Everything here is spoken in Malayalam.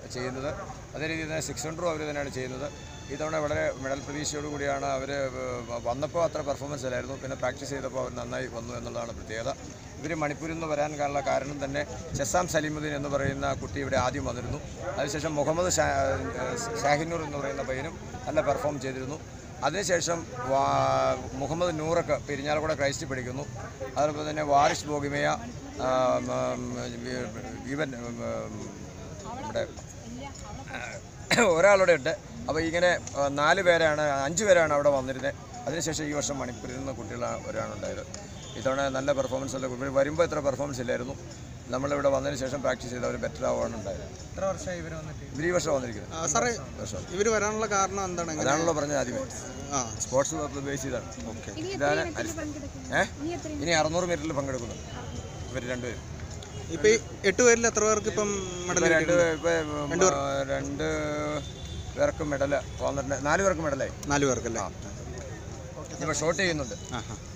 ചെയ്യുന്നത് അതേ രീതിയിൽ തന്നെ സിക്സ് ഹൺഡ്രഡും അവർ തന്നെയാണ് ചെയ്യുന്നത് ഇത്തവണ വളരെ മെഡൽ പ്രതീക്ഷയോട് കൂടിയാണ് അവർ വന്നപ്പോൾ അത്ര പെർഫോമൻസ് അല്ലായിരുന്നു പിന്നെ പ്രാക്ടീസ് ചെയ്തപ്പോൾ അവർ നന്നായി വന്നു എന്നുള്ളതാണ് പ്രത്യേകത ഇവർ മണിപ്പൂരിൽ നിന്ന് വരാൻ കാരണമുള്ള കാരണം തന്നെ ചെസാം സലീമുദ്ദീൻ എന്ന് പറയുന്ന കുട്ടി ഇവിടെ ആദ്യം വന്നിരുന്നു അതിനുശേഷം മുഹമ്മദ് ഷാ ഷാഹിനൂർ എന്ന് പറയുന്ന പയ്യനും നല്ല പെർഫോം ചെയ്തിരുന്നു അതിനുശേഷം വാ- മുഹമ്മദ് നൂറൊക്കെ പെരിഞ്ഞാലക്കുട ക്രൈസ്റ്റ് പഠിക്കുന്നു അതുപോലെ തന്നെ വാരിഷ് ബോഗിമയ ആം, ആം, ഇവൻ ഉം, നമ്മുടെ ഒരാളുടെ ഉണ്ട് അപ്പോൾ ഇങ്ങനെ ആ, നാല് പേരാണ് അഞ്ച് പേരാണ് അവിടെ വന്നിരുന്നത് അതിനുശേഷം ഈ വർഷം മണിപ്പൂരിൽ നിന്ന് കുട്ടികൾ ഒരാണ് ഉണ്ടായത് ഇത്തവണ നല്ല പെർഫോമൻസ് ഉള്ള കുട്ടികൾ വരുമ്പോൾ ഇത്ര പെർഫോമൻസ് ഇല്ലായിരുന്നു നമ്മളിവിടെ വന്നതിന് ശേഷം പ്രാക്ടീസ് ചെയ്ത് അവർ ബെറ്റർ ആവുകയാണ് ഉണ്ടായത് എത്ര വർഷമായി ഇവർ വന്നിട്ട് ഇവർ ഈ വർഷം വന്നിരിക്കുന്നത് ആ, സാറേ വർഷം ഇവർ വരാനുള്ള കാരണം എന്താണ് എങ്ങനെ അതാണല്ലോ പറഞ്ഞത് ആദ്യമേ ആ സ്പോർട്സ് ബേസ് ചെയ്താണ് ഓക്കെ ഇനി ഇതാണ് എത്ര ഇനത്തിൽ പങ്കെടുക്കും ഏ ഇനി എത്ര ഇനി അറുന്നൂറ് മീറ്ററിൽ പങ്കെടുക്കുന്നുണ്ട് ഇവർ രണ്ടുപേരും ഇപ്പൊ ഈ എട്ട് പേരിൽ എത്ര പേർക്ക് ഇപ്പം മെഡൽ ഇപ്പൊ രണ്ട് ഇപ്പൊ രണ്ട് പേർക്ക് മെഡൽ വന്നിട്ടുണ്ട് നാല് പേർക്ക് മെഡലായി നാല് പേർക്കല്ലേ ഇപ്പോൾ ഷോട്ട് ചെയ്യുന്നുണ്ട് ആ ആ